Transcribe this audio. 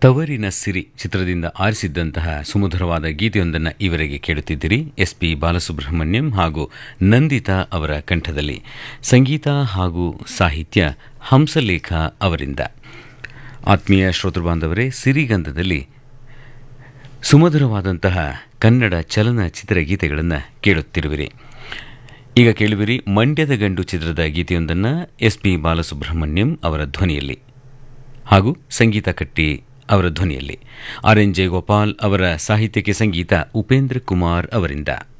ತವರಿನ ಸಿರಿ ಚಿತ್ರದಿಂದ ಆರಿಸಿದ್ದಂತಹ ಸುಮಧುರವಾದ ಗೀತೆಯೊಂದನ್ನು ಇವರಿಗೆ ಕೇಳುತ್ತಿದ್ದಿರಿ ಎಸ್ ಪಿ ಬಾಲಸುಬ್ರಹ್ಮಣ್ಯಂ ಹಾಗೂ ನಂದಿತಾ ಅವರ ಕಂಠದಲ್ಲಿ ಸಂಗೀತ ಹಾಗೂ ಸಾಹಿತ್ಯ ಹಂಸಲೇಖ ಅವರಿಂದ ಆತ್ಮೀಯ ಶ್ರೋತೃಬಾಂಧವರೇ ಸಿರಿಗಂಧದಲ್ಲಿ ಸುಮಧುರವಾದಂತಹ ಕನ್ನಡ ಚಲನಚಿತ್ರ ಗೀತೆಗಳನ್ನು ಕೇಳುತ್ತಿರುವಿರಿ ಈಗ ಕೇಳುವಿರಿ ಮಂಡ್ಯದ ಗಂಡು ಚಿತ್ರದ ಗೀತೆಯೊಂದನ್ನು ಎಸ್ ಪಿ ಬಾಲಸುಬ್ರಹ್ಮಣ್ಯಂ ಅವರ ಧ್ವನಿಯಲ್ಲಿ ಹಾಗೂ ಸಂಗೀತ ಕಟ್ಟಿ ಅವರ ಧ್ವನಿಯಲ್ಲಿ ಆರ್ ಎನ್ ಜಯಗೋಪಾಲ್ ಅವರ ಸಾಹಿತ್ಯಕ್ಕೆ ಸಂಗೀತ ಉಪೇಂದ್ರ ಕುಮಾರ್ ಅವರಿಂದ